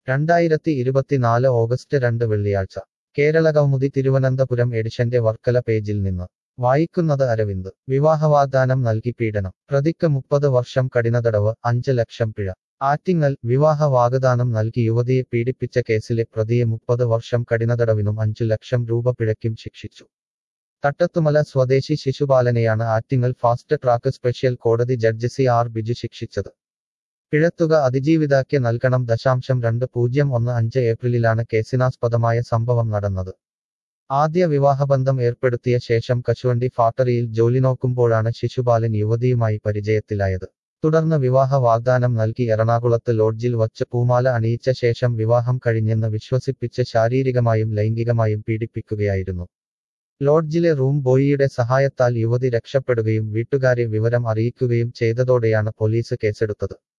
രണ്ടായിരത്തി ഇരുപത്തിനാല് ഓഗസ്റ്റ് രണ്ട് വെള്ളിയാഴ്ച കേരളകൗമുദി തിരുവനന്തപുരം എഡിഷന്റെ വർക്കല പേജിൽ നിന്ന് വായിക്കുന്നത് അരവിന്ദ് വിവാഹവാഗ്ദാനം നൽകി പീഡനം പ്രതിക്ക് മുപ്പത് വർഷം കഠിനതടവ് അഞ്ച് ലക്ഷം പിഴ ആറ്റിങ്ങൽ വിവാഹ വാഗ്ദാനം നൽകി യുവതിയെ പീഡിപ്പിച്ച കേസിലെ പ്രതിയെ മുപ്പത് വർഷം കഠിനതടവിനും അഞ്ചു ലക്ഷം രൂപ പിഴയ്ക്കും ശിക്ഷിച്ചു തട്ടത്തുമല സ്വദേശി ശിശുപാലനെയാണ് ആറ്റിങ്ങൽ ഫാസ്റ്റ് ട്രാക്ക് സ്പെഷ്യൽ കോടതി ജഡ്ജി സി ആർ ബിജു ശിക്ഷിച്ചത് പിഴത്തുക അതിജീവിതാക്ക് നൽകണം ദശാംശം രണ്ട് പൂജ്യം ഒന്ന് അഞ്ച് ഏപ്രിലിലാണ് കേസിനാസ്പദമായ സംഭവം നടന്നത് ആദ്യ വിവാഹബന്ധം ഏർപ്പെടുത്തിയ ശേഷം കശുവണ്ടി ഫാക്ടറിയിൽ ജോലി നോക്കുമ്പോഴാണ് ശിശുപാലൻ യുവതിയുമായി പരിചയത്തിലായത് തുടർന്ന് വിവാഹ വാഗ്ദാനം നൽകി എറണാകുളത്ത് ലോഡ്ജിൽ വച്ച് പൂമാല അണിയിച്ച ശേഷം വിവാഹം കഴിഞ്ഞെന്ന് വിശ്വസിപ്പിച്ച് ശാരീരികമായും ലൈംഗികമായും പീഡിപ്പിക്കുകയായിരുന്നു ലോഡ്ജിലെ റൂം ബോയിയുടെ സഹായത്താൽ യുവതി രക്ഷപ്പെടുകയും വീട്ടുകാരെ വിവരം അറിയിക്കുകയും ചെയ്തതോടെയാണ് പോലീസ് കേസെടുത്തത്